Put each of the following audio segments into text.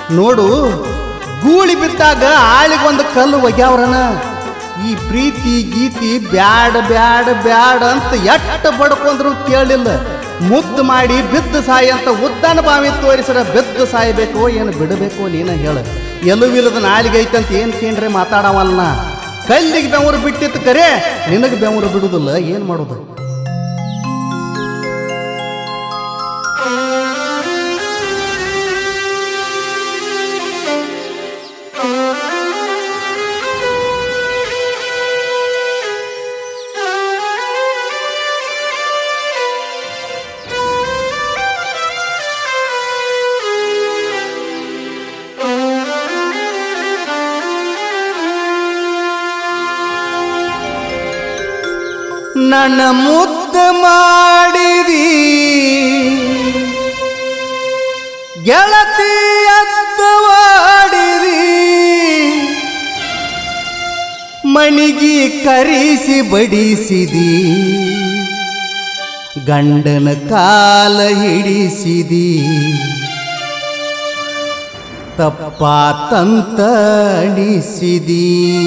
ನೋಡು ಗೂಳಿ ಬಿದ್ದಾಗ ಆಳಿಗೊಂದು ಕಲ್ಲು ಒಗ್ಯಾವ್ರನ ಈ ಪ್ರೀತಿ ಗೀತಿ ಬ್ಯಾಡ ಬ್ಯಾಡ ಬ್ಯಾಡ ಅಂತ ಎಟ್ಟ ಬಡ್ಕೊಂಡ್ರು ಕೇಳಿಲ್ಲ ಮುದ್ದು ಮಾಡಿ ಬಿದ್ದು ಸಾಯಿ ಅಂತ ಉದ್ದಾನ ಬಾವಿ ತೋರಿಸಿರ ಬಿದ್ದು ಸಾಯಬೇಕು ಏನು ಬಿಡಬೇಕು ನೀನ ಹೇಳ ಎಲುವಿಲ್ಲದ ನಾಲಿಗೆ ಐತಂತ ಏನು ಕೇಂದ್ರೆ ಮಾತಾಡವಲ್ಲ ಕಲ್ಲಿಗೆ ಬೆವರು ಬಿಟ್ಟಿತ್ತು ಕರೆ ನಿನಗೆ ಬೆವರು ಬಿಡುದಿಲ್ಲ ಏನು ಮಾಡೋದು ನನ್ನ ಮುದ್ದು ಮಾಡಿದಿ ಗೆಳತಿ ಎತ್ತವಾಡಿದಿ ಮಣಿಗಿ ಕರಿಸಿ ಬಡಿಸಿದಿ ಗಂಡನ ಕಾಲ ಹಿಡಿಸಿದಿ ತಪ್ಪಾತಂತ ಅಣಿಸಿದಿ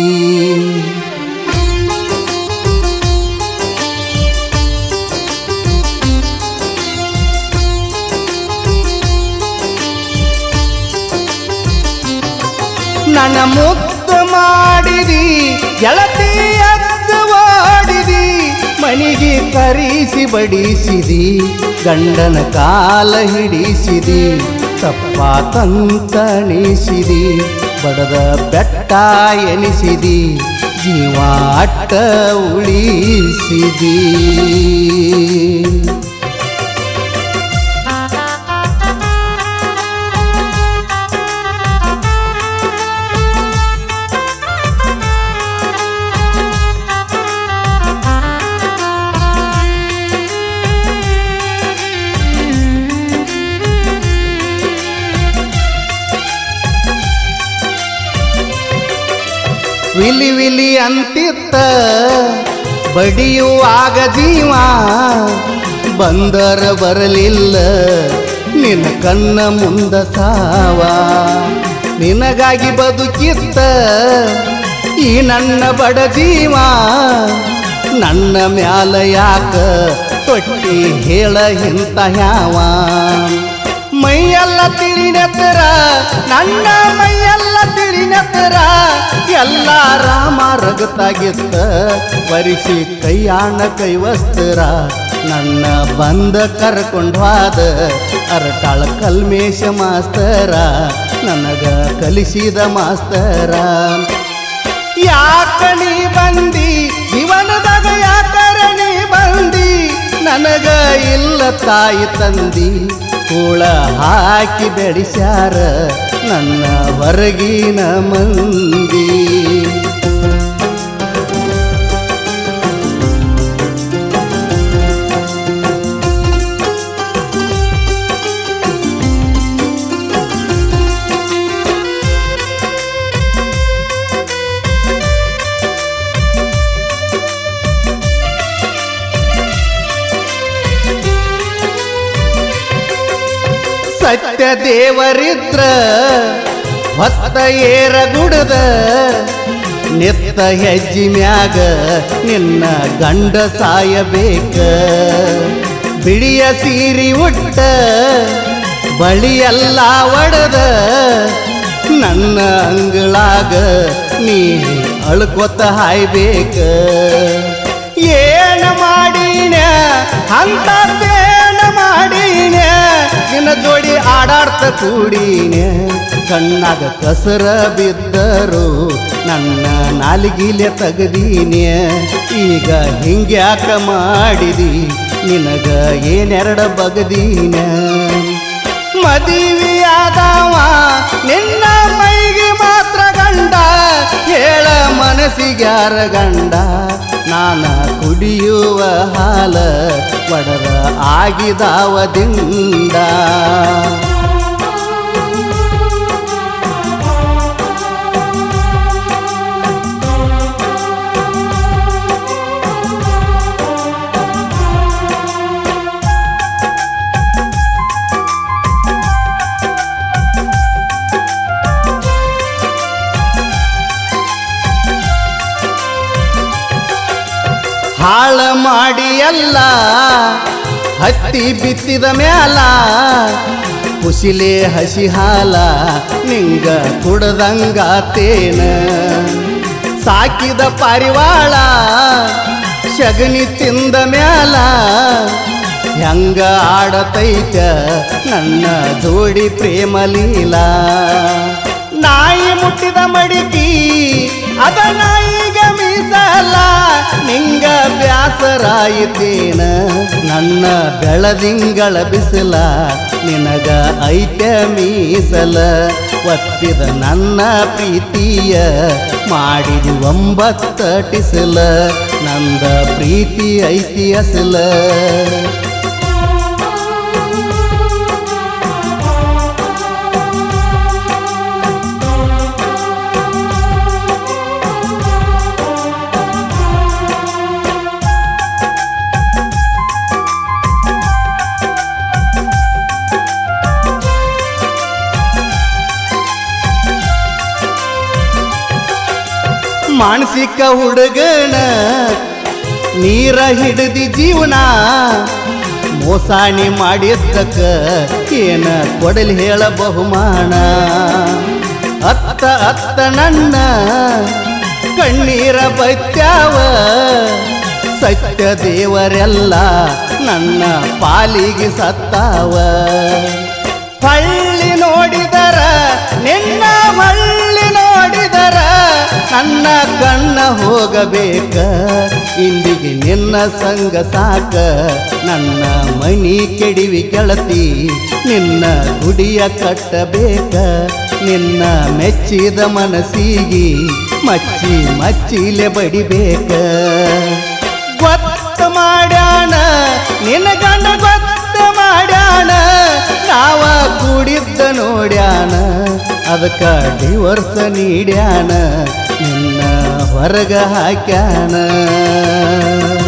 ನನ್ನ ಮುದ್ದು ಮಾಡಿದಿ ಗೆಳತಿ ಎತ್ತವಾಡಿದಿ ಮಣಿಗೆ ಕರಿಸಿ ಬಡಿಸಿದಿ ಗಂಡನ ಕಾಲ ಹಿಡಿಸಿದಿ ತಪ್ಪ ತಂತಣಿಸಿದಿ ಬಡದ ಬೆಟ್ಟ ಎನಿಸಿದಿ ಜೀವ ಅಟ್ಟ ಉಳಿಸಿದಿ ವಿಲಿ ವಿಲಿ ಅಂತಿತ್ತ ಬಡಿಯುವಾಗ ಜೀವ ಬಂದರ ಬರಲಿಲ್ಲ ನಿನ್ನ ಕಣ್ಣ ಮುಂದ ಸಾವ ನಿನಗಾಗಿ ಬದುಕಿತ್ತ ಈ ನನ್ನ ಬಡ ಜೀವ ನನ್ನ ಮ್ಯಾಲ ಯಾಕ ತೊಟ್ಟಿ ಹೇಳ ಇಂತ ಯಾವ ಮೈಯೆಲ್ಲ ತಿಳಿನೆತ್ತರ ನನ್ನ ಮೈಯೆಲ್ಲ ತಿಳಿನೆತ್ತರ ಎಲ್ಲ ರಾಮ ರಗತಾಗಿತ್ತ ಬರಿಸಿ ಕೈಯಾಣ ಕೈವಸ್ತರ ನನ್ನ ಬಂದ ಕರ್ಕೊಂಡು ಹೋದ ಅರಟಾಳ ಕಲ್ಮೇಶ ಮಾಸ್ತರ ನನಗ ಕಲಿಸಿದ ಮಾಸ್ತರ ಯಾಕ ನೀ ಬಂದಿ ಜೀವನದಾಗ ಯಾಕರ ನೀ ಬಂದಿ ನನಗ ಇಲ್ಲ ತಾಯಿ ತಂದಿ ಕೂಳ ಹಾಕಿ ಬೆಳೆಸ್ಯಾರ ನನ್ನ ಹೊರಗಿನ ಮಂದಿ ಸತ್ಯ ದೇವರಿದ್ರ ಹೊತ್ತ ಏರ ಗುಡದ ನಿತ್ತ ಹೆಜ್ಜಿ ಮ್ಯಾಗ ನಿನ್ನ ಗಂಡ ಸಾಯಬೇಕ ಬಿಳಿಯ ಸೀರಿ ಉಟ್ಟ ಬಳಿಯೆಲ್ಲ ಒಡದ ನನ್ನ ಅಂಗಳಾಗ ನೀ ಅಳ್ಕೊತ ಹಾಯ್ಬೇಕ ಏನ ಮಾಡೀನ ಅಂತೇನ ಮಾಡೀನ ನಿನ್ನ ಜೋಡಿ ಆಡಾಡ್ತ ಕೂಡೀನ ಕಣ್ಣಾಗ ಕಸರ ಬಿದ್ದರು ನನ್ನ ನಾಲಿಗಿಲೆ ತೆಗದೀನೆ ಈಗ ಹಿಂಗ್ಯಾಕ ಮಾಡಿದಿ ನಿನಗ ಏನೆರಡ ಬಗದೀನ ಮದುವೆಯಾದವ ನಿನ್ನ ಮೈಗೆ ಮಾತ್ರ ಗಂಡ ಹೇಳ ಮನಸ್ಸಿಗ್ಯಾರ ಗಂಡ ನಾನ ಕುಡಿಯುವ ಹಾಲ ಒಡರ ಆಗಿದಾವದಿಂದ ಹಾಳ ಮಾಡಿ ಎಲ್ಲ ಹತ್ತಿ ಬಿತ್ತಿದ ಮ್ಯಾಲ ಕುಸಿಲೆ ಹಸಿ ಹಾಲ ನಿಂಗ ಕುಡ್ದಂಗಾತೇನ ಸಾಕಿದ ಪಾರಿವಾಳ ಶಗನಿ ತಿಂದ ಮ್ಯಾಲ ಹೆಂಗ ಆಡತೈತ ನನ್ನ ಜೋಡಿ ಪ್ರೇಮ ಲೀಲಾ ನಾಯಿ ಮುಟ್ಟಿದ ಮಡಿಕಿ ಅದ ನಾಯಿಗ ಮೀಸಲ ನಿಂಗ ಬ್ಯಾಸರಾಯಿತೇನ ನನ್ನ ಬೆಳದಿಂಗಳ ಬಿಸಿಲ ನಿನಗ ಐತ ಮೀಸಲ ಒಪ್ಪಿದ ನನ್ನ ಪ್ರೀತಿಯ ಮಾಡಿದಿ ಒಂಬತ್ತ ಟಿಸಲ ನಂದ ಪ್ರೀತಿ ಐತಿ ಅಸಲ ಮಾನಸಿಕ ಹುಡುಗನ ನೀರ ಹಿಡಿದಿ ಜೀವನ ಮೋಸಾಣಿ ಮಾಡಿದ್ದಕ್ಕ ಏನ ಕೊಡಲಿ ಹೇಳ ಬಹುಮಾನ ಅತ್ತ ಅತ್ತ ನನ್ನ ಕಣ್ಣೀರ ಬತ್ಯಾವ ಸತ್ಯ ದೇವರೆಲ್ಲ ನನ್ನ ಪಾಲಿಗೆ ಸತ್ತಾವ ಹಳ್ಳಿ ನೋಡಿದರ ನಿನ್ನ ಹಳ್ಳಿ ನೋಡಿದರ ನನ್ನ ಕಣ್ಣ ಹೋಗಬೇಕ ಇಂದಿಗೆ ನಿನ್ನ ಸಂಗ ಸಾಕ ನನ್ನ ಮನಿ ಕೆಡಿವಿ ಕೆಳತಿ ನಿನ್ನ ಗುಡಿಯ ಕಟ್ಟಬೇಕ ನಿನ್ನ ಮೆಚ್ಚಿದ ಮನಸ್ಸಿಗೆ ಮಚ್ಚಿ ಮಚ್ಚಿಲೆ ಬಡಿಬೇಕ ಗೊತ್ತ ಮಾಡ್ಯಾಣ ನಿನ್ನ ಗಂಡ ಗೊತ್ತ ಮಾಡ್ಯಾಣ ನಾವ ಕೂಡಿದ್ದ ನೋಡ್ಯಾನ ಅದಕ್ಕ ಡಿವರ್ಸ್ ನೀಡ್ಯಾನ ನಿನ್ನ ಹೊರಗ ಹಾಕ್ಯಾನ